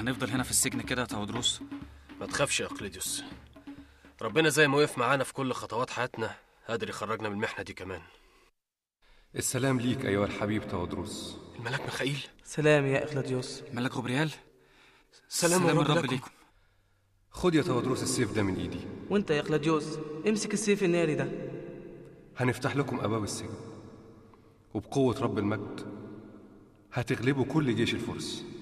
هنفضل هنا في السجن كده يا تودروس ما تخافش يا اقليديوس ربنا زي ما وقف معانا في كل خطوات حياتنا قادر يخرجنا من المحنه دي كمان السلام ليك أيها الحبيب تودروس الملاك ميخائيل سلام يا إخلاديوس ملك غبريال سلام سلام الرب الرب لكم. ليكم خد يا تودروس السيف ده من إيدي وانت يا إخلاديوس امسك السيف الناري ده هنفتح لكم أبواب السجن وبقوة رب المجد هتغلبوا كل جيش الفرس